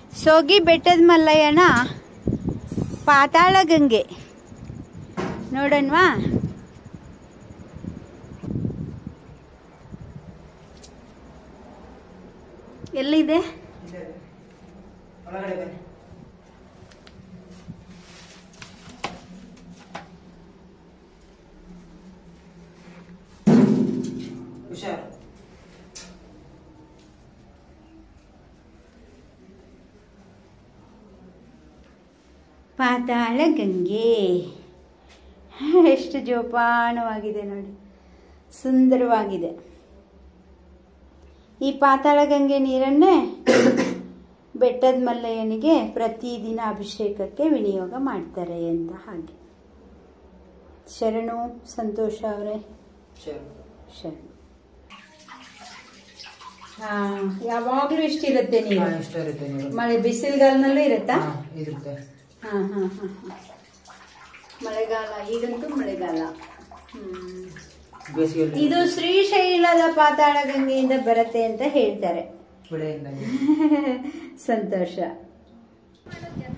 ಸೋಗಿ ಬೆಟ್ಟದ ಮಲ್ಲಯ್ಯನ ಪಾತಾಳ ಗಂಗೆ ನೋಡೋಣವಾ ಎಲ್ಲಿದೆ ಒಳಗಡೆ ಬನ್ನಿ ಹುಷಾರು ಪಾತಾಳ ಗಂಗೆ ಎಷ್ಟು ಜೋಪಾನವಾಗಿದೆ ನೋಡಿ ಸುಂದರವಾಗಿದೆ ಈ ಪಾತಾಳ ಗಂಗೆ ನೀರನ್ನೇ ಬೆಟ್ಟದ ಮಲ್ಲಯ್ಯನಿಗೆ ಪ್ರತಿದಿನ ಅಭಿಷೇಕಕ್ಕೆ ವಿನಿಯೋಗ ಮಾಡ್ತಾರೆ ಅಂತ ಹಾಗೆ ಶರಣು ಸಂತೋಷ ಅವರೇ ಹುಷಾರು ಶರಣು ಹಾ ಯಾವಾಗಲೂ ಇಷ್ಟಿರುತ್ತೆ ಹಾ, ನೀರು ಇಷ್ಟ ಇರುತ್ತೆ ನೀರು ಮಳೆ ಬಿಸಿಲುಗಾಲನಲ್ಲೂ ಇರುತ್ತಾ ಹಾ, ಇರುತ್ತೆ ಹಾ ಹಾ ಹಾ ಹಾ. ಮಳೆಗಾಲ ಈಗಂತೂ ಮಳೆಗಾಲ ಹ್ಮ್. ಬೇಸಿಗೆಯಲ್ಲಿ ಇದು ಶ್ರೀಶೈಲದ ಪಾತಾಳ ಗಂಗೆಯಿಂದ ಬರುತ್ತೆ ಅಂತ ಹೇಳ್ತಾರೆ ಬೆಳೆಯಿಂದ ಸಂತೋಷ